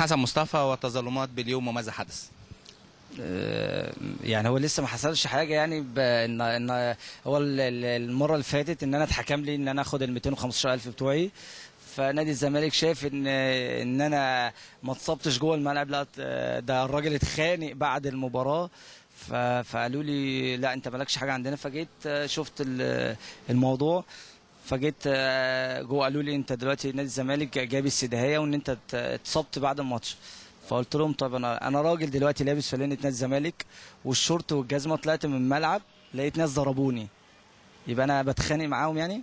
حسن مصطفى والتظلمات باليوم وماذا حدث آه، يعني هو لسه ما حصلش حاجه يعني ب- ان ان هو ال- ال- المره اللي فاتت ان انا اتحكم لي ان انا اخد ال 215000 بتوعي فنادي الزمالك شاف ان ان انا ما اتصبتش جوه الملعب لا آه، ده الراجل اتخانق بعد المباراه ف- فقالوا لي لا انت مالكش حاجه عندنا فجيت آه، شفت ال- الموضوع فجيت آه، جوه قالوا لي انت دلوقتي نادي الزمالك جايب السداهيه وان انت ات- اتصبت بعد الماتش فقلت لهم طب انا انا راجل دلوقتي لابس فانلة نادي الزمالك والشورت والجزمه طلعت من الملعب لقيت ناس ضربوني يبقى انا بتخانق معاهم يعني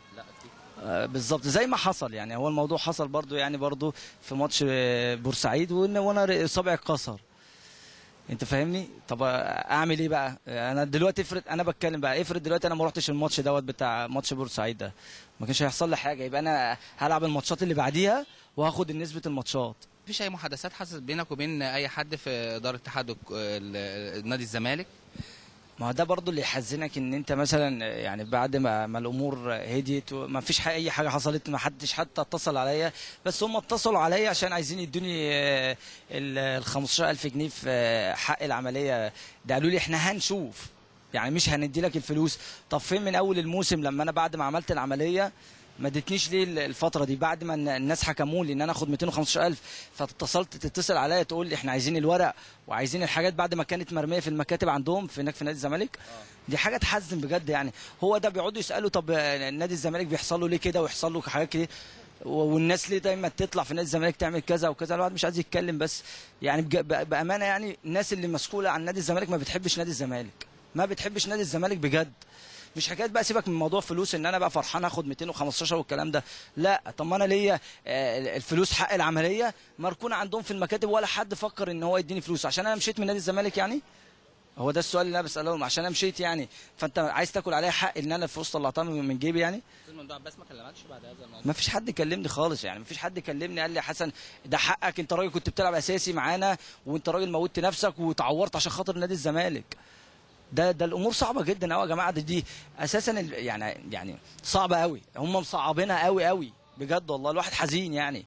آه، بالظبط زي ما حصل يعني هو الموضوع حصل برضو يعني برضو في ماتش آه، بورسعيد وإن- وانا صابعي اتكسر انت فاهمني طب اعمل ايه بقى انا دلوقتي افرض انا بتكلم بقى افرض دلوقتي انا ما رحتش الماتش دوت بتاع ماتش بورسعيد ده ما كانش هيحصل لي حاجه يبقى انا هلعب الماتشات اللي بعديها وهاخد نسبه الماتشات مفيش اي محادثات حصلت بينك وبين اي حد في اداره اتحاد الك- ال- نادي الزمالك ما هو ده برضو اللي يحزنك ان انت مثلا يعني بعد ما, ما الامور هديت وما فيش ح- اي حاجه حصلت ما حدش حتى اتصل عليا بس هم اتصلوا عليا عشان عايزين يدوني آه، ال ال 15000 جنيه في آه، حق العمليه ده قالوا لي احنا هنشوف يعني مش هندي لك الفلوس طب فين من اول الموسم لما انا بعد ما عملت العمليه ما ادتنيش ليه ال- الفتره دي بعد ما الن- الناس حكموا لي ان انا اخد 215000 فاتصلت تتصل عليا تقول لي احنا عايزين الورق وعايزين الحاجات بعد ما كانت مرميه في المكاتب عندهم في هناك في نادي الزمالك دي حاجه تحزن بجد يعني هو ده بيقعدوا يسالوا طب آه، نادي الزمالك بيحصل له ليه كده ويحصل له حاجات كده و- والناس ليه دايما تطلع في نادي الزمالك تعمل كذا وكذا الواحد مش عايز يتكلم بس يعني بج- بأ- بامانه يعني الناس اللي مسؤوله عن نادي الزمالك ما بتحبش نادي الزمالك ما بتحبش نادي الزمالك بجد مش حكايه بقى سيبك من موضوع فلوس ان انا بقى فرحان اخد 215 والكلام ده لا طب ما انا ليا آه، الفلوس حق العمليه مركونه عندهم في المكاتب ولا حد فكر ان هو يديني فلوس عشان انا مشيت من نادي الزمالك يعني هو ده السؤال اللي انا بسالهم عشان انا مشيت يعني فانت عايز تاكل عليا حق ان انا الفلوس طلعتها من من جيبي يعني الموضوع بس ما كلمكش بعد هذا الموضوع ما فيش حد كلمني خالص يعني ما فيش حد كلمني قال لي يا حسن ده حقك انت راجل كنت بتلعب اساسي معانا وانت راجل موتت نفسك وتعورت عشان خاطر نادي الزمالك ده ده الامور صعبه جدا قوي يا جماعه دي, دي اساسا ال- يعني يعني صعبه قوي هم مصعبينها قوي قوي بجد والله الواحد حزين يعني